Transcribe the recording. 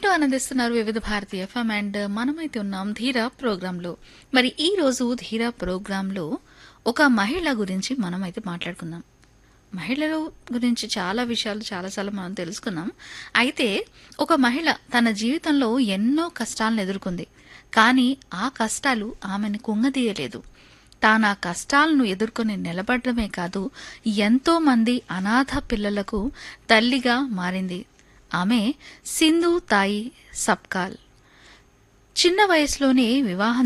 వింటూ ఆనందిస్తున్నారు వివిధ భారతి ఎఫ్ఎం అండ్ మనమైతే ఉన్నాం ధీరా ప్రోగ్రాంలో మరి ఈ రోజు ధీరా ప్రోగ్రాంలో ఒక మహిళ గురించి మనమైతే మాట్లాడుకుందాం మహిళల గురించి చాలా విషయాలు చాలాసార్లు మనం తెలుసుకున్నాం అయితే ఒక మహిళ తన జీవితంలో ఎన్నో కష్టాలను ఎదుర్కొంది కానీ ఆ కష్టాలు ఆమెను కుంగదీయలేదు తాను ఆ కష్టాలను ఎదుర్కొని నిలబడమే కాదు ఎంతో మంది అనాథ పిల్లలకు తల్లిగా మారింది ఆమె సింధు తాయి సబ్కాల్ చిన్న వయసులోనే వివాహం